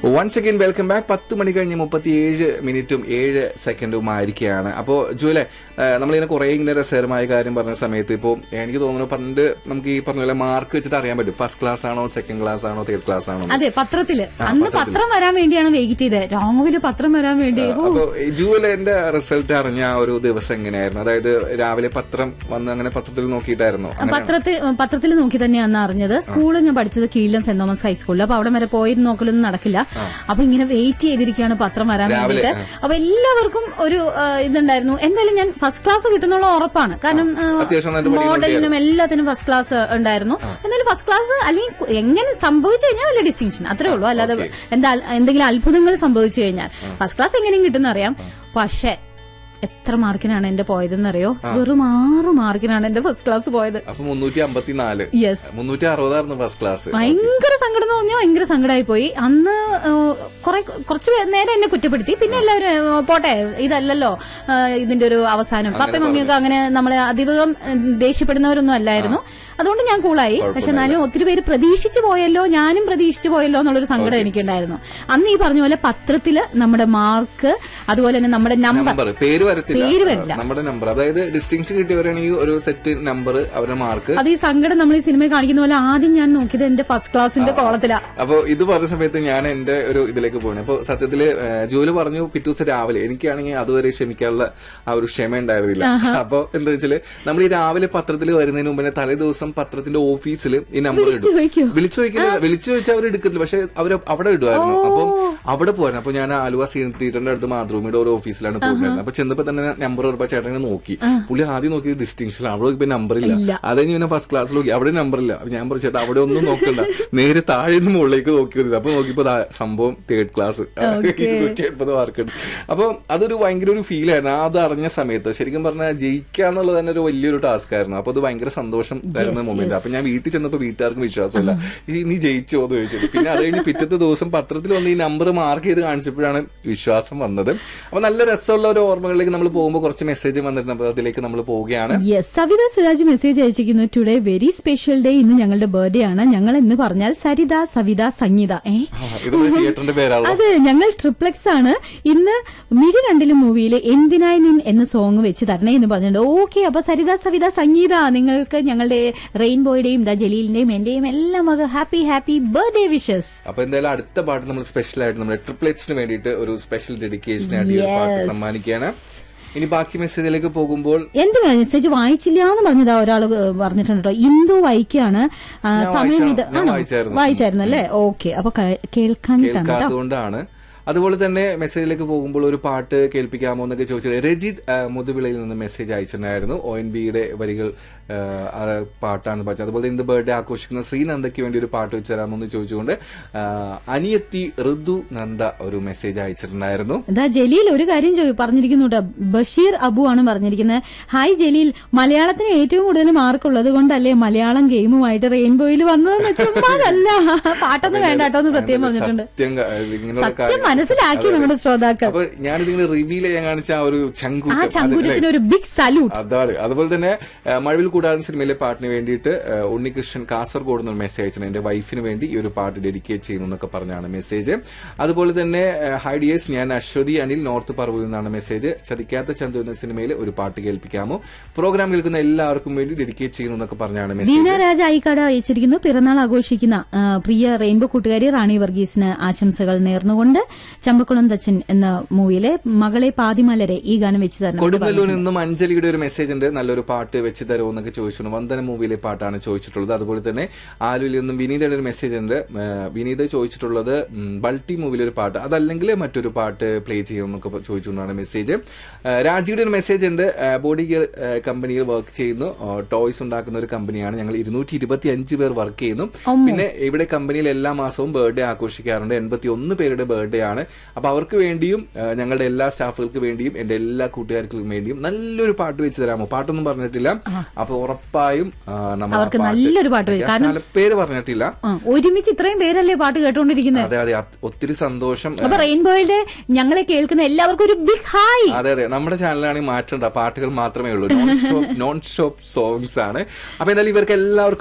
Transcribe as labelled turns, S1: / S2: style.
S1: Once again welcome back പത്ത് മണി കഴിഞ്ഞ് മുപ്പത്തിയേഴ് മിനിറ്റും ഏഴ് സെക്കൻഡും ആയിരിക്കുകയാണ് അപ്പോൾ ജൂലെ നമ്മളിങ്ങനെ കുറെ ഇങ്ങനെ രസകരമായ കാര്യം പറഞ്ഞ സമയത്ത് ഇപ്പോൾ എനിക്ക് തോന്നുന്നു പണ്ട് നമുക്ക് ഈ പറഞ്ഞ പോലെ മാർക്ക് വെച്ചിട്ട് അറിയാൻ പറ്റും ഫസ്റ്റ് ക്ലാസ് ആണോ സെക്കൻഡ് ക്ലാസ് ആണോ തേർഡ് ക്ലാസ് ആണോ
S2: അതെ പത്രത്തില് അന്ന് പത്രം വരാൻ വേണ്ടിയാണ് വെയിറ്റ് ചെയ്തത് രാവിലെ പത്രം വരാൻ വേണ്ടി ഓ,
S1: അപ്പൊ ജൂവലിന്റെ റിസൾട്ട് അറിഞ്ഞ ആ ഒരു ദിവസം എങ്ങനെയായിരുന്നു അതായത് രാവിലെ പത്രം വന്ന് അങ്ങനെ പത്രത്തിൽ നോക്കിയിട്ടായിരുന്നു അങ്ങനെ
S2: പത്രത്തിൽ പത്രത്തിൽ നോക്കി തന്നെയാണ് അറിഞ്ഞത് സ്കൂളിൽ ഞാൻ പഠിച്ചത് കീഴിലും സെന്റ് തോമസ് ഹൈസ്കൂളിൽ അപ്പൊ അവിടെ വരെ പോയി നോക്കലൊന്നും നടക്കില്ല അപ്പൊ ഇങ്ങനെ വെയിറ്റ് ചെയ്തിരിക്കുകയാണ് പത്രം വരാൻ
S1: രാവിലെ,
S2: വേണ്ടിയിട്ട് അപ്പൊ എല്ലാവർക്കും ഒരു ആ, ഇതുണ്ടായിരുന്നു എന്തായാലും ഞാൻ ഫസ്റ്റ് ക്ലാസ് കിട്ടുന്നുള്ള ഉറപ്പാണ് കാരണം ആ,
S1: അത്യാവശ്യം നന്നായിട്ട് പഠിക്കുന്ന
S2: മോഡലിനും എല്ലാത്തിനും ഫസ്റ്റ് ക്ലാസ് ഉണ്ടായിരുന്നു എന്നാലും ഫസ്റ്റ് ക്ലാസ് അല്ലെങ്കിൽ കു- എങ്ങനെ സംഭവിച്ചു കഴിഞ്ഞാൽ വലിയ ഡിസ്റ്റിങ്ഷൻ അത്രേ ഉള്ളൂ അല്ലാതെ എന്താ എന്തെങ്കിലും അത്ഭുതങ്ങൾ സംഭവിച്ചു കഴിഞ്ഞാൽ ഫസ്റ്റ് ക്ലാസ് എങ്ങനെയും കിട്ടുന്ന അറിയാം പക്ഷേ എത്ര മാർക്കിനാണ് എന്റെ പോയതെന്നറിയോ വെറും ആറ് മാർക്കിനാണ് എന്റെ ഫസ്റ്റ് ക്ലാസ് പോയത്
S1: അപ്പൊ മുന്നൂറ്റി അമ്പത്തിനാല്
S2: യെസ്
S1: മുന്നൂറ്റി അറുപതായിരുന്നു ഫസ്റ്റ് ക്ലാസ്
S2: ഭയങ്കര സങ്കടം എന്ന് പറഞ്ഞാൽ ഭയങ്കര സങ്കടമായി പോയി അന്ന് കുറെ കുറച്ച് പേ- നേരം എന്നെ കുറ്റപ്പെടുത്തി പിന്നെ എല്ലാവരും ഏഹ്, പോട്ടെ ഇതല്ലല്ലോ ഏഹ്, ഇതിന്റെ ഒരു അവസാനം പപ്പയും മമ്മിയൊക്കെ അങ്ങനെ നമ്മളെ അധികം ഏഹ്, ദേഷ്യപ്പെടുന്നവരൊന്നും അല്ലായിരുന്നു അതുകൊണ്ട് ഞാൻ കൂളായി പക്ഷെ എന്നാലും ഒത്തിരി പേര് പ്രതീക്ഷിച്ചു പോയല്ലോ ഞാനും പ്രതീക്ഷിച്ചു പോയല്ലോ എന്നുള്ളൊരു സങ്കടം എനിക്കുണ്ടായിരുന്നു അന്ന് ഈ പറഞ്ഞ പോലെ പത്രത്തില് നമ്മുടെ മാർക്ക് അതുപോലെ തന്നെ നമ്മുടെ നമ്പർ
S1: നമ്പർ പേര് വരത്തില്ല
S2: പേര് വരില്ല.
S1: നമ്മുടെ നമ്പർ അതായത് ഡിസ്റ്റിങ്ഷൻ കിട്ടിയവരാണെങ്കിൽ ഒരു സെറ്റ് നമ്പർ അവരുടെ മാർക്ക്
S2: അത് ഈ സങ്കടം നമ്മൾ ഈ സിനിമയിൽ കാണിക്കുന്ന പോലെ ആദ്യം ഞാൻ നോക്കിയത് എന്റെ ഫസ്റ്റ് ക്ലാസിന്റെ കോളത്തിലാ
S1: അപ്പൊ ഇത് പറഞ്ഞ സമയത്ത് ഞാൻ എന്റെ ഒരു ഇതിലേക്ക് പോകണം അപ്പൊ സത്യത്തില് ഏഹ്, ജോലി പറഞ്ഞു പിറ്റേ ദിവസം രാവിലെ എനിക്കാണെങ്കിൽ അതുവരെ ക്ഷമിക്കാനുള്ള ആ ഒരു ക്ഷമ ഉണ്ടായിരുന്നില്ല അപ്പൊ എന്താ വെച്ചാല് നമ്മൾ ഈ രാവിലെ പത്രത്തിൽ വരുന്നതിന് മുമ്പ് തന്നെ തലേ ദിവസം പത്രത്തിന്റെ ഓഫീസിൽ ഈ നമ്പർ
S2: വിളിച്ചു
S1: ഇടും
S2: ചോദിക്കോ?
S1: വിളിച്ചു ചോദിക്കില്ല വിളിച്ചു ചോദിച്ചാൽ അവർ എടുക്കത്തില്ല പക്ഷെ അവർ അവിടെ ഇടുമായിരുന്നു അപ്പം അവിടെ പോകാൻ അപ്പൊ ഞാൻ ആലുവ സീൻ തിയേറ്ററിന്റെ അടുത്ത് മാതൃഭൂമിയുടെ ഒരു ഓഫീസിലാണ് പോകുന്നത് അപ്പൊ ചെന്നപ്പോ തന്നെ നമ്പർ ഉറപ്പാ ചേട്ടനെ നോക്കി പുള്ളി ആദ്യം നോക്കി ഡിസ്റ്റിങ്ഷൻ അവിടെ നോക്കിയപ്പോ നമ്പർ ഇല്ല
S2: ഇല്ല.
S1: അത് കഴിഞ്ഞ് പിന്നെ ഫസ്റ്റ് ക്ലാസ്സിൽ നോക്കി അവിടെ നമ്പർ ഇല്ല അപ്പൊ ഞാൻ പറഞ്ഞു ചേട്ടാ അവിടെ ഒന്നും നോക്കണ്ട നേരെ താഴെ നിന്ന് മുകളിലേക്ക് നോക്കി മതി അപ്പൊ നോക്കിയപ്പോ ദാ സംഭവം തേർഡ് ക്ലാസ് ഇരുന്നൂറ്റി എൺപത് മാർക്ക് ഉണ്ട് അപ്പൊ അതൊരു ഭയങ്കര ഒരു ഫീൽ ആയിരുന്നു അത് അറിഞ്ഞ സമയത്ത് ശരിക്കും പറഞ്ഞാൽ ജയിക്കുക എന്നുള്ളത് തന്നെ ഒരു വലിയൊരു ടാസ്ക് ആയിരുന്നു അപ്പൊ അത് ഭയങ്കര സന്തോഷം തരുന്ന മൊമെന്റ് അപ്പൊ ഞാൻ വീട്ടിൽ ചെന്നപ്പോ വീട്ടുകാർക്കും വിശ്വാസമില്ല ഈ നീ ജയിച്ചോ എന്ന് ചോദിച്ചത് പിന്നെ അത് കഴിഞ്ഞ് പിറ്റത്തെ ദിവസം പത്രത്തിൽ വന്ന് ഈ നമ്പർ മാർക്ക് ചെയ്ത് കാണിച്ചപ്പോഴാണ് വിശ്വാസം വന്നത് അപ്പൊ നല്ല രസമുള്ള ഒരു ഓർമ്മകളിലേക്ക് നമ്മൾ പോകുമ്പോൾ കുറച്ച് മെസ്സേജ് വന്നിട്ടുണ്ട് അപ്പൊ അതിലേക്ക് നമ്മൾ പോവുകയാണ്
S2: യെസ് സവിത സുരാജ് മെസ്സേജ് അയച്ചിരിക്കുന്നു ടുഡേ വെരി സ്പെഷ്യൽ ഡേ ഇന്ന് ഞങ്ങളുടെ ബർത്ത്ഡേ ആണ് ഞങ്ങൾ എന്ന് പറഞ്ഞാൽ സരിത സവിത സംഗീത ഏ
S1: ആ, ഇത് നമ്മുടെ തിയേറ്ററിന്റെ പേരാണല്ലോ
S2: അത് ഞങ്ങൾ ട്രിപ്ലെക്സ് ആണ് ഇന്ന് മിഴി രണ്ടിലും മൂവിയിലെ എന്തിനായി നിൻ എന്ന സോങ് വെച്ച് തരണേ എന്ന് പറഞ്ഞിട്ടുണ്ട് ഓക്കെ അപ്പൊ സരിത സവിത സംഗീത നിങ്ങൾക്ക് ഞങ്ങളുടെ റെയിൻബോയുടെയും ദ ജലീലിന്റെയും എന്റെയും എല്ലാം വക ഹാപ്പി ഹാപ്പി ബർത്ത്ഡേ വിഷസ്
S1: അപ്പൊ എന്തായാലും അടുത്ത പാട്ട് നമ്മൾ സ്പെഷ്യൽ ആയിട്ട് നമ്മുടെ ട്രിപ്ലെറ്റ്സിന് വേണ്ടിയിട്ട് ഒരു സ്പെഷ്യൽ ഡെഡിക്കേഷൻ ആയിട്ട് ഈ ഒരു പാട്ട്
S2: Yes.
S1: സമ്മാനിക്കുകയാണ് ഇനി ബാക്കി മെസ്സേജിലേക്ക് പോകുമ്പോൾ
S2: എന്റെ മെസ്സേജ് വായിച്ചില്ല എന്ന് പറഞ്ഞതാ ഒരാൾ പറഞ്ഞിട്ടുണ്ട് കേട്ടോ ഇന്ദു വായിക്കാണ് ആ,
S1: ഞാൻ
S2: സമയം
S1: വായിച്ചാ-
S2: ഇത്
S1: ഞാൻ
S2: ആണോ
S1: വായിച്ചായിരുന്നു.
S2: വായിച്ചായിരുന്നു അല്ലേ ഓക്കെ അപ്പൊ ക- കേൾക്കാനിട്ടാണ് കേട്ടോ
S1: കേൾക്കാത്തതുകൊണ്ടാണ് അതുപോലെ തന്നെ മെസ്സേജിലേക്ക് പോകുമ്പോൾ ഒരു പാട്ട് കേൾപ്പിക്കാമോ എന്നൊക്കെ ചോദിച്ചത് രജിത് ആ, മുതുവിളയിൽ നിന്ന് മെസ്സേജ് അയച്ചിട്ടുണ്ടായിരുന്നു ഒ എൻ ബിയുടെ വരികൾ ആ, ആ പാട്ടാണ് പറഞ്ഞത് അതുപോലെ ഇന്ന് ബർത്ത്ഡേ ആഘോഷിക്കുന്ന ശ്രീനന്ദയ്ക്ക് വേണ്ടി ഒരു പാട്ട് വെച്ച് തരാമോ എന്ന് ചോദിച്ചുകൊണ്ട് ആ, അനിയത്തി ഋതു നന്ദ ഒരു മെസ്സേജ് അയച്ചിട്ടുണ്ടായിരുന്നു
S2: ഇതാ ജലീൽ ഒരു കാര്യം ചോദി പറഞ്ഞിരിക്കുന്നു കേട്ടോ ബഷീർ അബു ആണ് പറഞ്ഞിരിക്കുന്നത് ഹായ് ജലീൽ മലയാളത്തിന് ഏറ്റവും കൂടുതൽ മാർക്ക് ഉള്ളത് കൊണ്ടല്ലേ മലയാളം ഗെയിമുമായിട്ട് റെയിൻബോയിൽ വന്നതെന്ന് ചുമ്മാതല്ല പാട്ടൊന്നും വേണ്ട കേട്ടോ എന്ന് പ്രത്യേകം പറഞ്ഞിട്ടുണ്ട്
S1: സത്യം ക- ഇങ്ങനെയുള്ള
S2: സത്യം
S1: കാര്യം-
S2: മനസ്സിലാക്കി
S1: അതെ,
S2: നമ്മുടെ ശ്രോതാക്കൾ
S1: അപ്പൊ ഞാനിതിങ്ങനെ റിവീൽ ചെയ്യാൻ കാണിച്ച ആ ഒരു
S2: ആ
S1: ചങ്കൂറ്റം അത്
S2: ചങ്കുരത്തിന് ഒരു ബിഗ് സല്യൂട്ട്
S1: അതാണ് അതുപോലെ തന്നെ ആ, മഴവിൽ കൂടാൻ സിനിമയിലെ പാട്ടിന് വേണ്ടിയിട്ട് ആ, ഉണ്ണികൃഷ്ണൻ കാസർഗോഡ് നിന്ന് മെസ്സേജ് അയച്ചു എന്റെ വൈഫിന് വേണ്ടി ഈ ഒരു പാട്ട് ഡെഡിക്കേറ്റ് ചെയ്യുന്നു എന്നൊക്കെ പറഞ്ഞാണ് മെസ്സേജ് അതുപോലെ തന്നെ ഹൈ ഡിയേഴ്സ് ഞാൻ അശ്വതി അനിൽ നോർത്ത് പറവൂരിൽ നിന്നാണ് മെസ്സേജ് ചതിക്കാത്ത ചന്തു എന്ന സിനിമയിൽ ഒരു പാട്ട് കേൾപ്പിക്കാമോ പ്രോഗ്രാം കേൾക്കുന്ന എല്ലാവർക്കും വേണ്ടി ഡെഡിക്കേറ്റ് ചെയ്യുന്നു എന്നൊക്കെ പറഞ്ഞാണ് മെസ്സേജ്
S2: ദീന രാജ ആയിക്കാട് അയച്ചിരിക്കുന്നു പിറന്നാൾ ആഘോഷിക്കുന്ന ആ, പ്രിയ റെയിൻബോ കൂട്ടുകാരി റാണി വർഗീസിന് ആശംസകൾ നേർന്നുകൊണ്ട് ചമ്പക്കുളം തച്ചൻ എന്ന മൂവിയിലെ മകളെ പാതിമലരെ ഈ ഗാനം വെച്ച് തരണം
S1: കൊടുങ്ങല്ലൂരിൽ നിന്നും അഞ്ജലിയുടെ ഒരു മെസ്സേജ് ഉണ്ട് നല്ലൊരു പാട്ട് വെച്ച് തരുമോ എന്നൊക്കെ ചോദിച്ചിട്ടുണ്ട് വന്ദന മൂവിയിലെ പാട്ടാണ് ചോദിച്ചിട്ടുള്ളത് അതുപോലെ തന്നെ ആലുവിൽ നിന്നും വിനീതയുടെ ഒരു മെസ്സേജ് ഉണ്ട് ആ, വിനീത ചോദിച്ചിട്ടുള്ളത് ഉം, ബൾട്ടി മൂവിയിലെ ഒരു പാട്ട് അതല്ലെങ്കിൽ മറ്റൊരു പാട്ട് പ്ലേ ചെയ്യുമെന്നൊക്കെ പ- ചോദിച്ചുകൊണ്ടാണ് മെസ്സേജ് ആ, രാജിയുടെ ഒരു മെസ്സേജ് ഉണ്ട് ആ, ബോഡി ഗിയർ ആ, കമ്പനിയിൽ വർക്ക് ചെയ്യുന്നു ആ, ടോയ്സ് ഉണ്ടാക്കുന്ന ഒരു കമ്പനിയാണ് ഞങ്ങൾ ഇരുന്നൂറ്റി ഇരുപത്തി അഞ്ച് പേർ വർക്ക് ചെയ്യുന്നു പിന്നെ ഇവിടെ കമ്പനിയിൽ എല്ലാ മാസവും ബർത്ത്ഡേ ആഘോഷിക്കാറുണ്ട് എൺപത്തി ഒന്ന് പേരുടെ ബർത്ത്ഡേ ആണ് അപ്പൊ അവർക്ക് വേണ്ടിയും ആ, ഞങ്ങളുടെ എല്ലാ സ്റ്റാഫുകൾക്ക് വേണ്ടിയും എന്റെ എല്ലാ കൂട്ടുകാർക്കും വേണ്ടിയും നല്ലൊരു പാട്ട് വെച്ച് തരാമോ പാട്ടൊന്നും പറഞ്ഞിട്ടില്ല അപ്പൊ ഉറപ്പായും ആ, നമ്മൾ ആ
S2: അവർക്ക്
S1: പാട്ട്
S2: നല്ലൊരു പാട്ട് വെച്ച്
S1: ആ സ്ഥലപ്പേര് പറഞ്ഞിട്ടില്ല
S2: ആ, ഒരുമിച്ച് ഇത്രയും പേരല്ലേ പാട്ട് കേട്ടോണ്ടിരിക്കുന്നത്
S1: അതെ അതെ അത് ഒത്തിരി സന്തോഷം
S2: അപ്പൊ റെയിൻബോയുടെ ഞങ്ങളെ കേൾക്കുന്ന എല്ലാവർക്കും ഒരു ബിഗ് ഹായ്
S1: അതെ അതെ നമ്മുടെ ചാനലാണെങ്കിൽ മാറ്റണ്ട പാട്ടുകൾ മാത്രമേ ഉള്ളൂ non stop non stop songs ആണ് അപ്പൊ എന്തായാലും ഇവർക്ക് എല്ലാവർക്കും